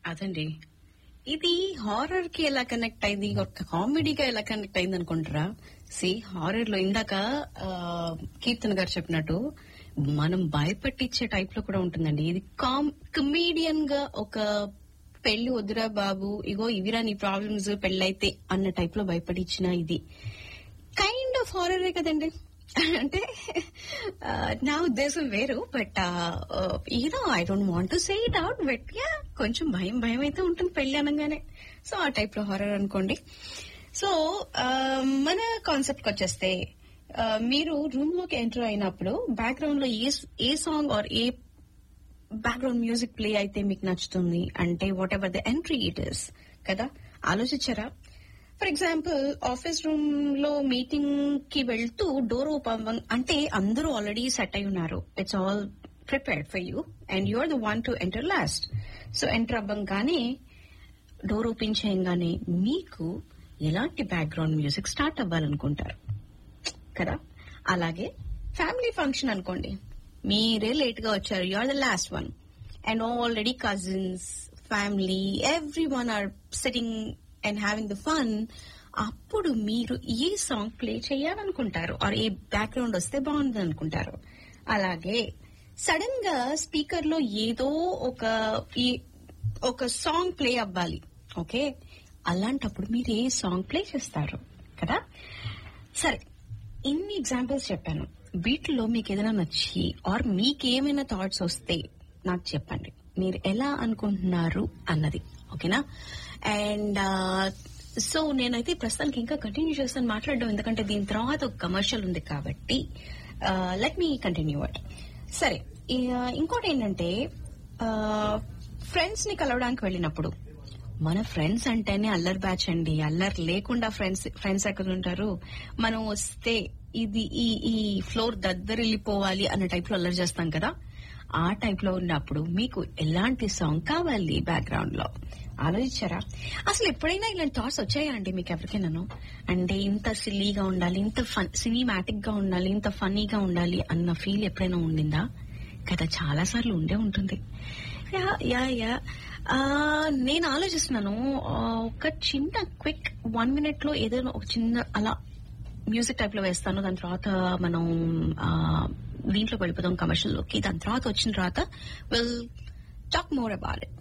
అదండి ఇది హారర్ కి ఎలా కనెక్ట్ అయింది ఒక కామెడీగా ఎలా కనెక్ట్ అయింది అనుకుంటారా సి హారర్ లో ఇందాక ఆ, కీర్తన్ గారు చెప్పినట్టు మనం భయపెట్టించే టైప్ లో కూడా ఉంటుందండి ఇది కామ్ కమీడియన్ గా ఒక పెళ్లి వద్దురా బాబు ఇగో ఇవిరా నీ ప్రాబ్లమ్స్ పెళ్ళైతే అన్న టైప్ లో భయపడిచ్చిన ఇది కైండ్ ఆఫ్ హారరే కదండి అంటే ఆ, నా ఉద్దేశం వేరు బట్ ఏదో I don't want to say it out but yeah కొంచెం భయం భయం అయితే ఉంటుంది పెళ్లి అనగానే సో ఆ టైప్ లో హారర్ అనుకోండి సో మన కాన్సెప్ట్ కి వచ్చేస్తే ఆ, మీరు రూమ్ లోకి ఎంటర్ అయినప్పుడు బ్యాక్గ్రౌండ్ లో a a song or a background music play అయితే మీకు నచ్చుతుంది అంటే whatever the entry it is కదా ఆలోచించారా ఫర్ ఎగ్జాంపుల్ ఆఫీస్ రూమ్ లో మీటింగ్ కి వెళ్తూ డోర్ ఓపెన్ అంటే అందరూ ఆల్రెడీ సెట్ అయి ఉన్నారు it's all prepared for you and you are the one to enter last so enter అవ్వంగానే డోర్ ఓపెన్ చేయంగానే మీకు ఎలాంటి బ్యాక్గ్రౌండ్ మ్యూజిక్ స్టార్ట్ అవ్వాలనుకుంటారు కదా అలాగే ఫ్యామిలీ ఫంక్షన్ అనుకోండి మీరే లేట్ గా వచ్చారు you are the last one and already cousins family everyone are sitting and having the fun అప్పుడు మీరు ఏ సాంగ్ ప్లే చేయాలనుకుంటారు ఆర్ ఏ బ్యాక్గ్రౌండ్ వస్తే బాగుంది అనుకుంటారు అలాగే సడన్ గా స్పీకర్ లో ఏదో ఒక ఈ- ఒక సాంగ్ ప్లే అవ్వాలి ఓకే అలాంటప్పుడు మీరు ఏ సాంగ్ ప్లే చేస్తారు కదా సరే ఇన్ని ఎగ్జాంపుల్స్ చెప్పాను వీటిలో మీకు ఏదైనా నచ్చి ఆర్ మీకేమైనా థాట్స్ వస్తే నాకు చెప్పండి మీరు ఎలా అనుకుంటున్నారు అన్నది ఓకేనా అండ్ సో నేనైతే ప్రస్తుతానికి ఇంకా కంటిన్యూ చేస్తాను మాట్లాడడం ఎందుకంటే దీని తర్వాత ఒక కమర్షియల్ ఉంది కాబట్టి లెట్ మీ కంటిన్యూ అట్ సరే ఈ- ఇంకోటి ఏంటంటే ఫ్రెండ్స్ ని కలవడానికి వెళ్ళినప్పుడు మన ఫ్రెండ్స్ అంటేనే అల్లరి బ్యాచ్ అండి అల్లరి లేకుండా ఫ్రెండ్స్ ఫ్రెండ్స్ ఎక్కడ ఉంటారు మనం వస్తే ఇది ఈ ఈ ఫ్లోర్ దద్దరిల్లిపోవాలి అన్న టైప్ లో అల్లరి చేస్తాం కదా ఆ టైప్ లో ఉన్నప్పుడు మీకు ఎలాంటి సాంగ్ కావాలి బ్యాక్గ్రౌండ్ లో ఆలోచించారా అసలు ఎప్పుడైనా ఇలాంటి థాట్స్ వచ్చాయా అండి మీకు ఎవరికైనాను అంటే ఇంత సిల్లీగా ఉండాలి ఇంత ఫన్ సినిమాటిక్ గా ఉండాలి ఇంత ఫన్నీగా ఉండాలి అన్న ఫీల్ ఎప్పుడైనా ఉండిందా కదా చాలా సార్లు ఉండే ఉంటుంది యా యా యా ఆ, నేను ఆలోచిస్తున్నాను ఆ, ఒక చిన్న క్విక్ వన్ మినిట్ లో ఏదైనా ఒక చిన్న అలా మ్యూజిక్ టైప్ లో వేస్తాను దాని తర్వాత మనం ఆ, దీంట్లో వెళ్ళిపోదాం కమర్షియల్ లోకి దాని తర్వాత వచ్చిన తర్వాత will talk more about it